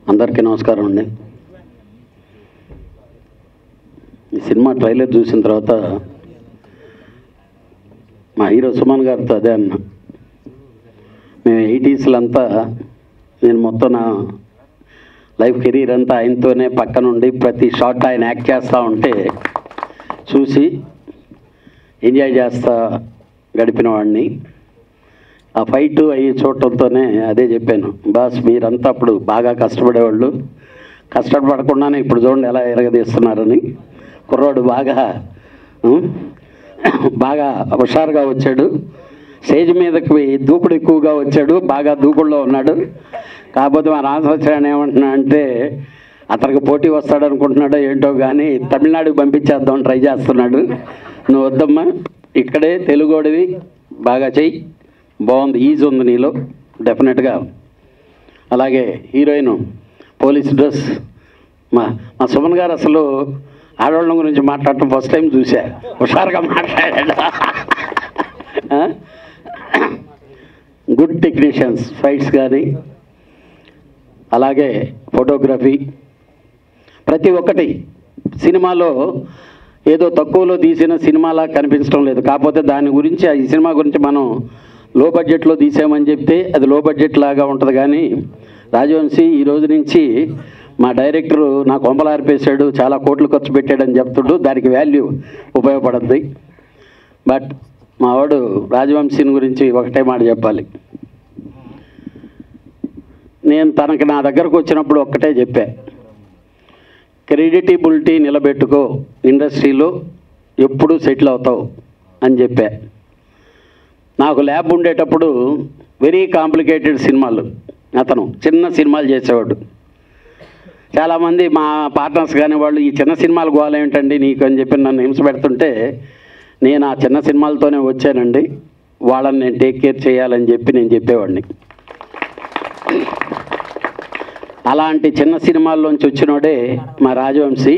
అందరికీ నమస్కారం అండి ఈ సినిమా ట్రైలర్ చూసిన తర్వాత మా హీరో సుమన్ గారితో అదే అన్న మేము ఎయిటీస్లో అంతా నేను మొత్తం నా లైఫ్ కెరీర్ అంతా ఆయనతోనే పక్క నుండి ప్రతి షాట్ ఆయన యాక్ట్ చేస్తూ ఉంటే చూసి ఎంజాయ్ చేస్తా గడిపిన వాడిని ఆ ఫైట్ అయ్యి చూడటంతోనే అదే చెప్పాను బాస్ మీరంతా అప్పుడు బాగా కష్టపడేవాళ్ళు కష్టపడకుండానే ఇప్పుడు చూడండి ఎలా ఎరగదీస్తున్నారని కుర్రాడు బాగా ఉం, బాగా హుషారుగా వచ్చాడు స్టేజ్ మీదకి దూకుడు ఎక్కువగా వచ్చాడు బాగా దూకుడులో ఉన్నాడు కాకపోతే మా రామసత్యనారాయణ ఏమంటున్నా అంటే అతనికి పోటీ వస్తాడు అనుకుంటున్నాడో ఏంటో కానీ తమిళనాడుకి పంపించేద్దాం ట్రై చేస్తున్నాడు నువ్వు వద్దమ్మా ఇక్కడే తెలుగోడివి బాగా చెయ్యి బాగుంది ఈజ్ ఉంది నీలో డెఫినెట్గా అలాగే హీరోయిన్ పోలీస్ డ్రెస్ మా మా సుమన్ గారు అసలు ఆడవాళ్ళ గురించి మాట్లాడటం ఫస్ట్ టైం చూసా హుషారుగా మాట్లాడాడు గుడ్ టెక్నీషియన్స్ ఫైట్స్ కానీ అలాగే ఫోటోగ్రఫీ ప్రతి ఒక్కటి సినిమాలో ఏదో తక్కువలో తీసిన సినిమాలా కనిపించడం లేదు కాకపోతే దాని గురించి ఈ సినిమా గురించి మనం లో బడ్జెట్లో తీసామని చెప్తే అది లో బడ్జెట్ లాగా ఉంటుంది కానీ రాజవంశీ ఈ రోజు నుంచి మా డైరెక్టరు నా కొంపలారిపేశాడు చాలా కోట్లు ఖర్చు పెట్టాడని చెప్తుడు దానికి వాల్యూ ఉపయోగపడుద్ది బట్ మా వాడు రాజవంశీని గురించి ఒకటే మాట చెప్పాలి నేను తనకి నా దగ్గరకు వచ్చినప్పుడు ఒక్కటే చెప్పా క్రెడిటిబిలిటీ నిలబెట్టుకో ఇండస్ట్రీలో ఎప్పుడు సెటిల్ అవుతావు అని చెప్పా నాకు ల్యాబ్ ఉండేటప్పుడు వెరీ కాంప్లికేటెడ్ సినిమాలు అతను చిన్న సినిమాలు చేసేవాడు చాలామంది మా పార్ట్నర్స్ కానీ వాళ్ళు ఈ చిన్న సినిమాలు గోల ఏంటండి నీకు అని చెప్పి నన్ను హింస పెడుతుంటే నేను ఆ చిన్న సినిమాలతోనే వచ్చానండి వాళ్ళని నేను టేక్ కేర్ చేయాలని చెప్పి నేను చెప్పేవాడిని అలాంటి చిన్న సినిమాల్లోంచి వచ్చినోడే మా రాజవంశీ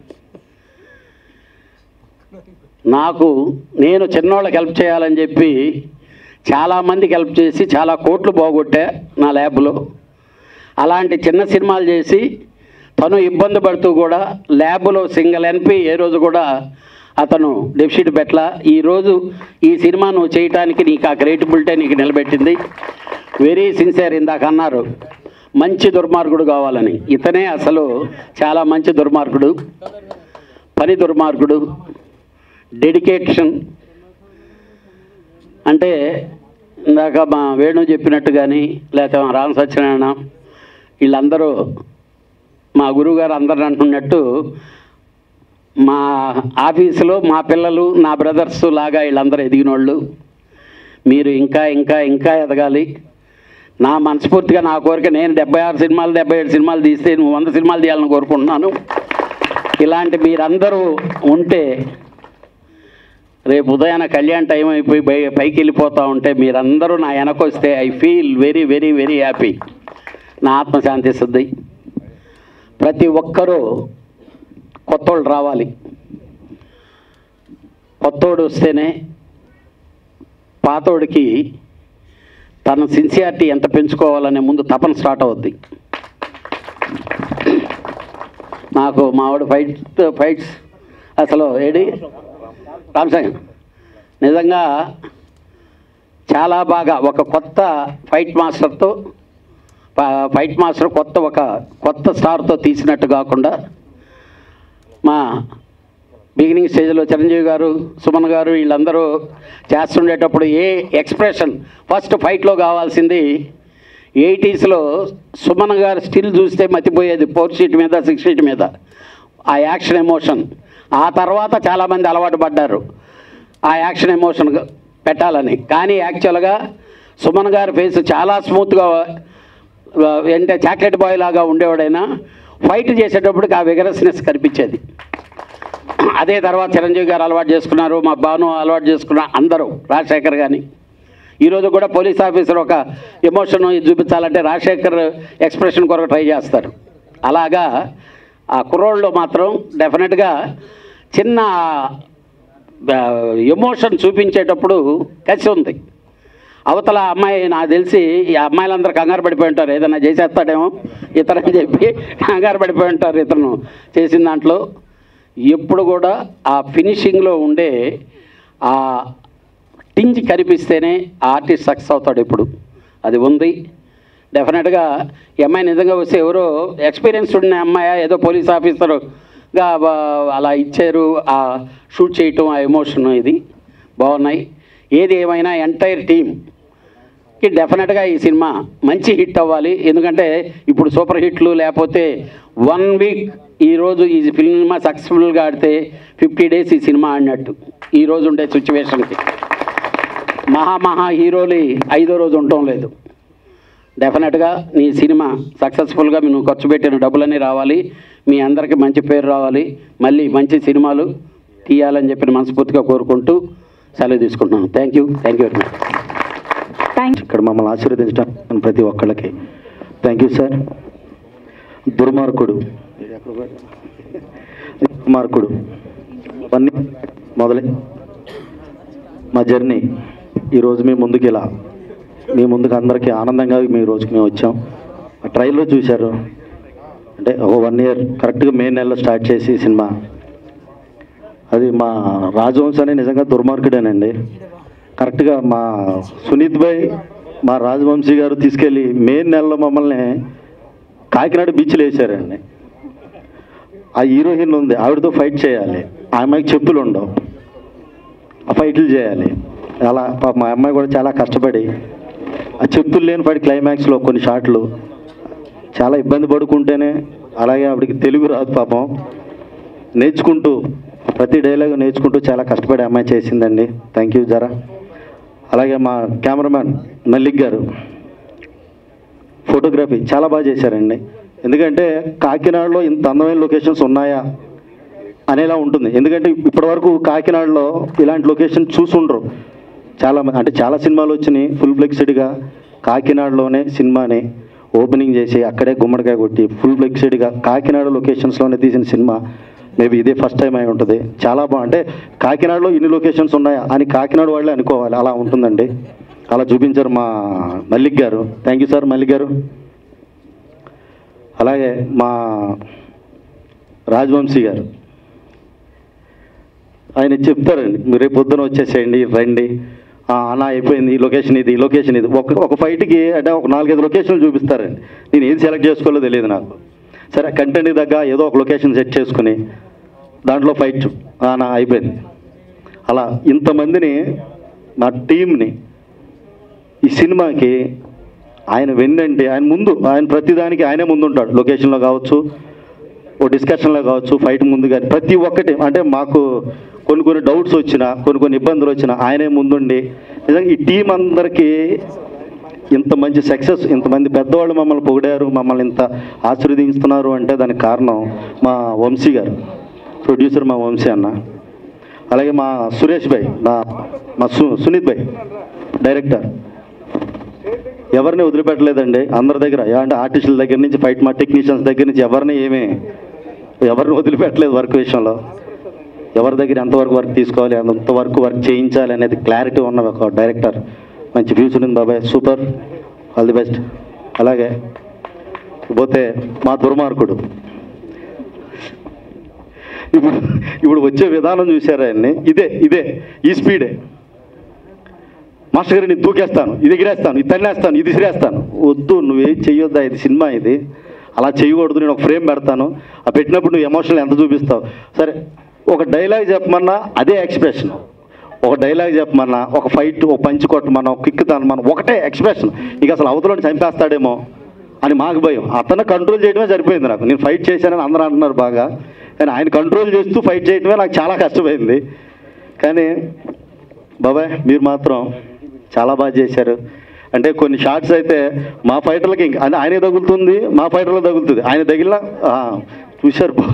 నాకు నేను చిన్నోళ్ళకి హెల్ప్ చేయాలని చెప్పి చాలామందికి హెల్ప్ చేసి చాలా కోట్లు పోగొట్టా నా ల్యాబ్లో అలాంటి చిన్న సినిమాలు చేసి తను ఇబ్బంది పడుతూ కూడా ల్యాబ్లో సింగిల్ ఎన్పి ఏ రోజు కూడా అతను డెఫిసిట్ పెట్టల ఈరోజు ఈ సినిమా నువ్వు చేయటానికి నీకు ఆ క్రియేటిబిలిటీ నీకు నిలబెట్టింది వెరీ సిన్సియర్ ఇందాక అన్నారు మంచి దుర్మార్గుడు కావాలని ఇతనే అసలు చాలా మంచి దుర్మార్గుడు పని దుర్మార్గుడు డెడికేషన్ అంటే ఇందాక మా వేణు చెప్పినట్టు కానీ లేకపోతే మా రామ సత్యనారాయణ వీళ్ళందరూ మా గురువుగారు అందరు అంటున్నట్టు మా ఆఫీసులో మా పిల్లలు నా బ్రదర్స్ లాగా వీళ్ళందరూ ఎదిగిన వాళ్ళు మీరు ఇంకా ఇంకా ఇంకా ఎదగాలి నా మనస్ఫూర్తిగా నా కోరిక నేను డెబ్బై ఆరు సినిమాలు డెబ్బై ఏడు సినిమాలు తీస్తే నువ్వు వంద సినిమాలు తీయాలని కోరుకుంటున్నాను ఇలాంటి మీరందరూ ఉంటే రేపు ఉదయాన కళ్యాణ్ టైం అయిపోయి పై పైకి వెళ్ళిపోతూ ఉంటే మీరందరూ నా వెనకొస్తే I feel very very very happy నా ఆత్మ శాంతిస్తుంది ప్రతి ఒక్కరూ కొత్తోళ్ళు రావాలి కొత్తోడు వస్తేనే పాతోడికి తన సిన్సియారిటీ ఎంత పెంచుకోవాలనే ముందు తపన స్టార్ట్ అవుద్ది నాకు మావాడు ఫైట్ ఫైట్స్ అసలు ఏడి రామసాగర్ నిజంగా చాలా బాగా ఒక కొత్త ఫైట్ మాస్టర్తో ఫ- ఫైట్ మాస్టర్ కొత్త ఒక కొత్త స్టార్తో తీసినట్టు కాకుండా మా బిగినింగ్ స్టేజ్లో చిరంజీవి గారు సుమన్ గారు వీళ్ళందరూ చేస్తుండేటప్పుడు ఏ ఎక్స్ప్రెషన్ ఫస్ట్ ఫైట్లో కావాల్సింది ఎయిటీస్లో సుమన్ గారు స్టిల్ చూస్తే మతిపోయేది ఫోర్ షీట్ మీద సిక్స్ షీట్ మీద ఆ యాక్షన్ ఎమోషన్ ఆ తర్వాత చాలామంది అలవాటు పడ్డారు ఆ యాక్షన్ ఎమోషన్ పెట్టాలని కానీ యాక్చువల్గా సుమన్ గారి ఫేస్ చాలా స్మూత్గా అంటే చాక్లెట్ బాయ్ లాగా ఉండేవాడైనా ఫైట్ చేసేటప్పటికి ఆ విగరస్నెస్ కనిపించేది అదే తర్వాత చిరంజీవి గారు అలవాటు చేసుకున్నారు మా భాను అలవాటు చేసుకున్నారు అందరూ రాజశేఖర్ కానీ ఈరోజు కూడా పోలీస్ ఆఫీసర్ ఒక ఎమోషన్ చూపించాలంటే రాజశేఖర్ ఎక్స్ప్రెషన్ కొరకు ట్రై చేస్తారు అలాగా ఆ కుర్రోళ్ళు మాత్రం డెఫినెట్గా చిన్న ఎమోషన్ చూపించేటప్పుడు కసి ఉంది అవతల అమ్మాయి నాకు తెలిసి ఈ అమ్మాయిలందరూ కంగారు పడిపోయి ఉంటారు ఏదైనా చేసేస్తాడేమో ఇతరని చెప్పి కంగారు పడిపోయి ఉంటారు ఇతను చేసిన దాంట్లో ఎప్పుడు కూడా ఆ ఫినిషింగ్లో ఉండే ఆ టింజ్ కనిపిస్తేనే ఆ ఆర్టిస్ట్ సక్సెస్ అవుతాడు ఇప్పుడు అది ఉంది డెఫినెట్గా ఈ అమ్మాయి నిజంగా వస్తే ఎవరో ఎక్స్పీరియన్స్ ఉన్న అమ్మాయి ఏదో పోలీస్ ఆఫీసర్గా అలా ఇచ్చారు ఆ షూట్ చేయటం ఆ ఎమోషన్ ఇది బాగున్నాయి ఏది ఏమైనా ఎంటైర్ టీమ్కి డెఫినెట్గా ఈ సినిమా మంచి హిట్ అవ్వాలి ఎందుకంటే ఇప్పుడు సూపర్ హిట్లు లేకపోతే వన్ వీక్ ఈరోజు ఈ సినిమా సక్సెస్ఫుల్గా ఆడితే ఫిఫ్టీ డేస్ ఈ సినిమా ఆడినట్టు ఈ రోజు ఉండే సిచ్యువేషన్కి మహా మహా హీరోలు ఐదో రోజు ఉండటం లేదు డెఫినెట్గా నీ సినిమా సక్సెస్ఫుల్గా నువ్వు ఖర్చు పెట్టిన డబ్బులన్నీ రావాలి మీ అందరికీ మంచి పేరు రావాలి మళ్ళీ మంచి సినిమాలు తీయాలని చెప్పి మనస్ఫూర్తిగా కోరుకుంటూ సెలవు తీసుకుంటున్నాను thank you thank you very much thank ఇక్కడ మమ్మల్ని ఆశీర్వదించడం ప్రతి ఒక్కళ్ళకి థ్యాంక్ యూ సార్ దుర్మార్గుడు దుర్మార్గుడు అన్నీ మొదలై మా జర్నీ ఈరోజు మీ ముందుకు ఇలా మీ ముందుకు అందరికీ ఆనందంగా మీ రోజుకి మేము వచ్చాం ఆ ట్రైల్లో చూశారు అంటే ఒక వన్ ఇయర్ కరెక్ట్గా మే నెలలో స్టార్ట్ చేసి ఈ సినిమా అది మా రాజవంశ్ అనే నిజంగా దుర్మార్గుడేనండి కరెక్ట్గా మా సునీత్ భాయ్ మా రాజవంశీ గారు తీసుకెళ్ళి మే నెలలో మమ్మల్ని కాకినాడ బీచ్లో వేసారండి ఆ హీరోయిన్ ఉంది ఆవిడతో ఫైట్ చేయాలి ఆ అమ్మాయికి చెప్పులు ఉండవు ఆ ఫైట్లు చేయాలి అలా పాప మా అమ్మాయి కూడా చాలా కష్టపడి ఆ చెప్పులు లేని ఫైట్ క్లైమాక్స్లో కొన్ని షాట్లు చాలా ఇబ్బంది పడుకుంటేనే అలాగే ఆవిడకి తెలుగు రాదు పాపం నేర్చుకుంటూ ప్రతి డైలాగ్ నేర్చుకుంటూ చాలా కష్టపడి అమ్మాయి చేసిందండి థ్యాంక్ యూ జరా అలాగే మా కెమెరామ్యాన్ మల్లిక్ గారు ఫోటోగ్రఫీ చాలా బాగా చేశారండి ఎందుకంటే కాకినాడలో ఇంత అందమైన లొకేషన్స్ ఉన్నాయా అనేలా ఉంటుంది ఎందుకంటే ఇప్పటివరకు కాకినాడలో ఇలాంటి లొకేషన్ చూసుండ్రు చాలా మంది అంటే చాలా సినిమాలు వచ్చినాయి ఫుల్ ఫ్లెక్స్డ్గా కాకినాడలోనే సినిమాని ఓపెనింగ్ చేసి అక్కడే గుమ్మడికాయ కొట్టి ఫుల్ ఫ్లెక్స్డ్గా కాకినాడ లొకేషన్స్లోనే తీసిన సినిమా మేబీ ఇదే ఫస్ట్ టైం అయి ఉంటుంది చాలా బాగా అంటే కాకినాడలో ఇన్ని లొకేషన్స్ ఉన్నాయా అని కాకినాడ వాళ్ళే అనుకోవాలి అలా ఉంటుందండి అలా చూపించారు మా మల్లిక్ గారు థ్యాంక్ యూ సార్ మల్లిక్ గారు అలాగే మా రాజవంశీ గారు ఆయన చెప్తారండి మీరు రేపు పొద్దున వచ్చేసేయండి రండి ఆ, అన్న అయిపోయింది ఈ లొకేషన్ ఇది ఈ లొకేషన్ ఇది ఒక ఒక ఫైట్కి అంటే ఒక నాలుగైదు లొకేషన్లు చూపిస్తారండి నేను ఏది సెలెక్ట్ చేసుకోవాలో తెలియదు నాకు సరే కంటెంట్కి తగ్గ ఏదో ఒక లొకేషన్ సెట్ చేసుకుని దాంట్లో ఫైట్ ఆ, నా అయిపోయింది అలా ఇంతమందిని నా టీంని ఈ సినిమాకి ఆయన వెన్నంటే ఆయన ముందు ఆయన ప్రతిదానికి ఆయనే ముందుంటాడు లొకేషన్లో కావచ్చు ఓ డిస్కషన్లో కావచ్చు ఫైట్ ముందు కానీ ప్రతి ఒక్కటి అంటే మాకు కొన్ని కొన్ని డౌట్స్ వచ్చినా కొన్ని కొన్ని ఇబ్బందులు వచ్చినా ఆయనే ముందుండి నిజంగా ఈ టీం అందరికీ ఇంత మంచి సక్సెస్ ఇంతమంది పెద్దవాళ్ళు మమ్మల్ని పొగిడారు మమ్మల్ని ఇంత ఆశీర్వదిస్తున్నారు అంటే దానికి కారణం మా వంశీ గారు ప్రొడ్యూసర్ మా వంశీ అన్న అలాగే మా సురేష్ భాయ్ మా మా సు సునీత్ భాయ్ డైరెక్టర్ ఎవరిని వదిలిపెట్టలేదండి అందరి దగ్గర యా అంటే ఆర్టిస్టుల దగ్గర నుంచి ఫైట్ మా టెక్నీషియన్స్ దగ్గర నుంచి ఎవరిని ఏమీ ఎవరిని వదిలిపెట్టలేదు వర్క్ విషయంలో ఎవరి దగ్గర ఎంతవరకు వర్క్ తీసుకోవాలి ఎంతవరకు వర్క్ చేయించాలి అనేది క్లారిటీ ఉన్న ఒక డైరెక్టర్ మంచి ఫ్యూచర్ ఉంది బాబాయ్ సూపర్ ఆల్ ది బెస్ట్ అలాగే పోతే మా దుర్మార్గుడు ఇప్పుడు ఇప్పుడు వచ్చే విధానం చూసారా ఆయన్ని ఇదే ఇదే ఈ స్పీడే మాస్టర్ గారు నేను దూకేస్తాను ఇది ఎగిరేస్తాను ఇది తన్నేస్తాను ఇది విసిరేస్తాను వద్దు నువ్వేం చెయ్యొద్దా ఇది సినిమా ఇది అలా చేయకూడదు నేను ఒక ఫ్రేమ్ పెడతాను ఆ పెట్టినప్పుడు నువ్వు ఎమోషనల్ ఎంత చూపిస్తావు సరే ఒక డైలాగ్ చెప్పమన్నా అదే ఎక్స్ప్రెషన్ ఒక డైలాగ్ చెప్పమన్నా ఒక ఫైట్ ఒక పంచి కొట్టమన్నా ఒక కిక్ తనమన్నా ఒకటే ఎక్స్ప్రెషన్ ఇక అసలు అవతలని చంపేస్తాడేమో అని మాకు భయం అతను కంట్రోల్ చేయడమే సరిపోయింది నాకు నేను ఫైట్ చేశానని అందరూ అంటున్నారు బాగా కానీ ఆయన కంట్రోల్ చేస్తూ ఫైట్ చేయడమే నాకు చాలా కష్టమైంది కానీ బాబాయ్ మీరు మాత్రం చాలా బాగా చేశారు అంటే కొన్ని షార్ట్స్ అయితే మా ఫైటర్లకి ఇంకా అంటే ఆయనే తగులుతుంది మా ఫైటర్లో తగులుతుంది ఆయన తగిలిన చూశారు బా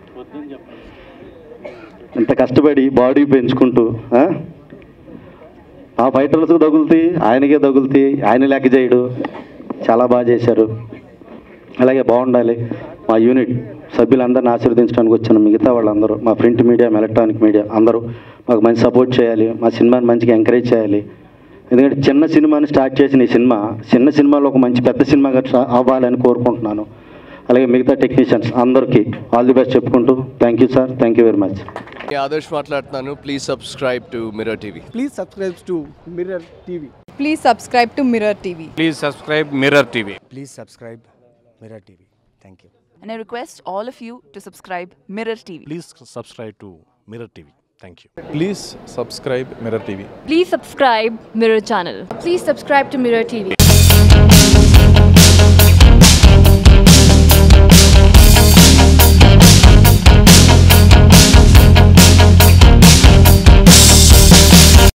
ఇంత కష్టపడి బాడీ పెంచుకుంటూ ఆ? ఆ ఫైటర్లకు తగులుతాయి ఆయనకే తగులుతాయి ఆయన లెక్క చేయడు చాలా బాగా చేశారు అలాగే బాగుండాలి మా యూనిట్ సభ్యులందరిని ఆశీర్వదించడానికి వచ్చిన మిగతా వాళ్ళందరూ మా ప్రింట్ మీడియా ఎలక్ట్రానిక్ మీడియా అందరూ మాకు మంచి సపోర్ట్ చేయాలి మా సినిమాని మంచిగా ఎంకరేజ్ చేయాలి ఎందుకంటే చిన్న సినిమాని స్టార్ట్ చేసిన ఈ సినిమా చిన్న సినిమాలో ఒక మంచి పెద్ద సినిమాగా ట్రా- అవ్వాలని కోరుకుంటున్నాను అలాగే మిగతా టెక్నీషియన్స్ అందరికీ ఆల్ ది బెస్ట్ చెప్పుకుంటూ thank you sir thank you very much నేను ఆదర్శ్ మాట్లాడుతున్నాను please subscribe to Mirror TV Please subscribe to Mirror TV. Please subscribe to Mirror TV. Please subscribe Mirror TV. Please subscribe Mirror TV. Thank you. And I request all of you to subscribe Mirror TV. Please subscribe to Mirror TV. Thank you. Please subscribe Mirror TV. Please subscribe Mirror channel. Please subscribe to Mirror TV.